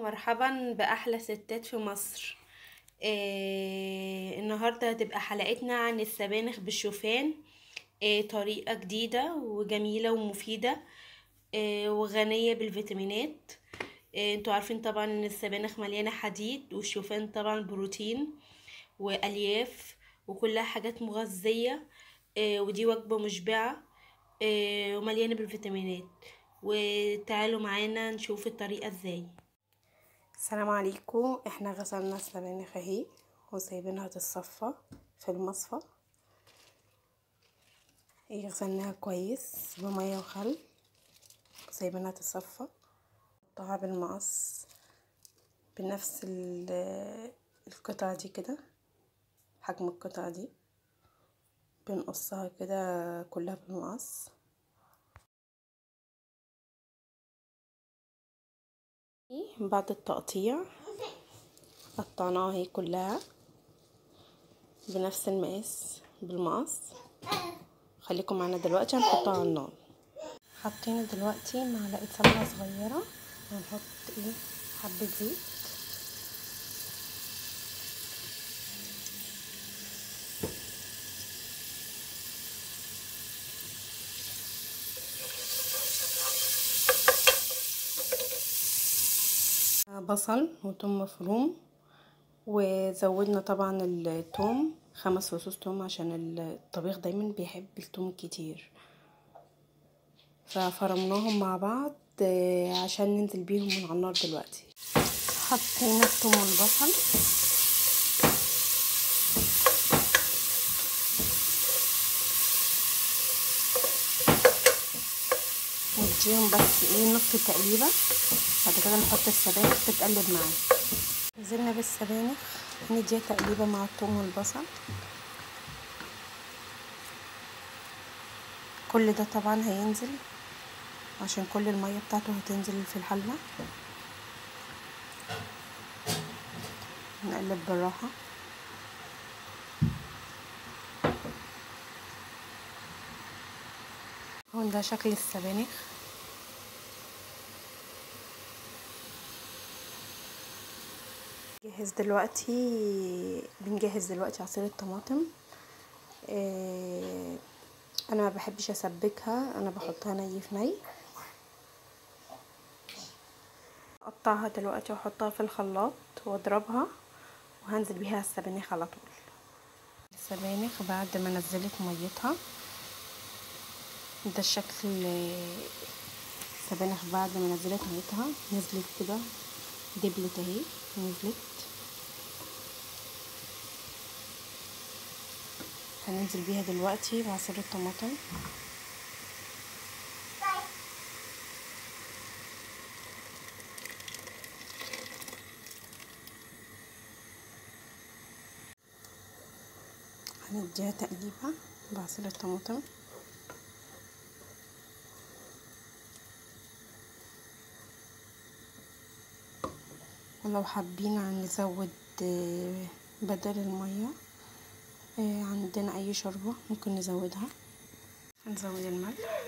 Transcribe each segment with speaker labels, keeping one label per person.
Speaker 1: ومرحبا بأحلى ستات في مصر آه النهاردة هتبقى حلقتنا عن السبانخ بالشوفان آه طريقة جديدة وجميلة ومفيدة آه وغنية بالفيتامينات آه انتوا عارفين طبعا ان السبانخ مليانة حديد والشوفان طبعا بروتين والياف وكلها حاجات مغذية آه ودي وجبة مشبعة آه ومليانة بالفيتامينات وتعالوا معانا نشوف الطريقة ازاي
Speaker 2: السلام عليكم احنا غسلنا السبانخ اهي وسايبينها تتصفى في المصفى ايه غسلناها كويس بمية وخل وسايبينها تتصفى نقطعها بالمقص بنفس القطعة دي كده حجم القطعة دي بنقصها كده كلها بالمقص بعد التقطيع قطعناها هي كلها بنفس المقاس بالمقص خليكم معانا دلوقتي هنحطها على النار حطينا دلوقتي معلقه سمنه صغيره هنحط ايه حبه زيت بصل وثوم مفروم وزودنا طبعا الثوم خمس فصوص ثوم عشان الطبيخ دايما بيحب الثوم كتير ففرمناهم مع بعض عشان ننزل بيهم من على النار دلوقتي حطينا الثوم والبصل نديهم بس ايه نص تقليبه بعد كده نحط السبانخ تتقلب معاه نزلنا بالسبانخ نديها تقليبه مع الثوم والبصل كل ده طبعا هينزل عشان كل الميه بتاعته هتنزل في الحله نقلب بالراحه هون ده شكل السبانخ جهز دلوقتي بنجهز دلوقتي عصير الطماطم إيه انا ما بحبش اسبكها انا بحطها ني في ني اقطعها دلوقتي واحطها في الخلاط واضربها وهنزل بيها السبانخ على طول السبانخ بعد ما نزلت ميتها ده الشكل السبانخ بعد ما نزلت ميتها نزلت كده دبلت اهي نزلت هننزل بيها دلوقتي بعصير الطماطم هنديها تقليبة بعصير الطماطم ولو حابين نزود بدل المية عندنا اي شوربة ممكن نزودها هنزود الملح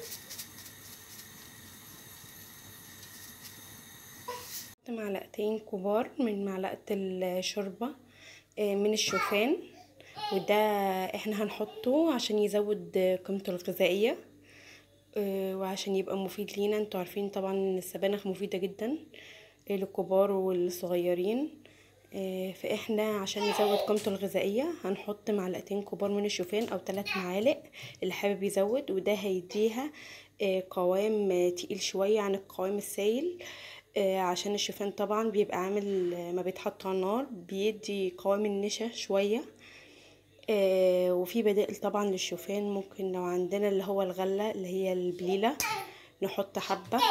Speaker 2: معلقتين كبار من معلقة الشوربة من الشوفان وده احنا هنحطه عشان يزود قيمته الغذائية وعشان يبقى مفيد لينا انتوا عارفين طبعا السبانخ مفيدة جدا للكبار والصغيرين فاحنا عشان نزود قيمته الغذائيه هنحط معلقتين كبار من الشوفان او ثلاث معالق اللي حابب يزود وده هيديها قوام تقيل شويه عن القوام السائل عشان الشوفان طبعا بيبقى عامل ما بيتحط على النار بيدي قوام النشا شويه وفي بدائل طبعا للشوفان ممكن لو عندنا اللي هو الغله اللي هي البليله نحط حبه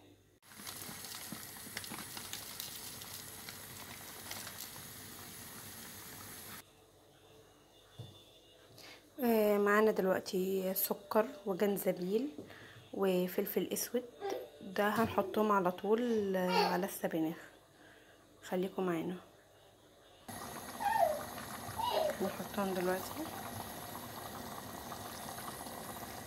Speaker 2: معانا دلوقتي سكر وجنزبيل وفلفل اسود ده هنحطهم على طول على السبانخ خليكم معانا نحطهم دلوقتي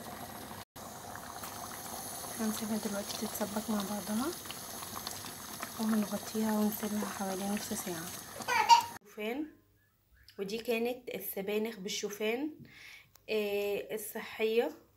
Speaker 2: هنسيبها دلوقتي تتسبك مع بعضها وهنغطيها ونسيبها حوالي نص ساعة
Speaker 1: شوفان ودي كانت السبانخ بالشوفان آه، الصحية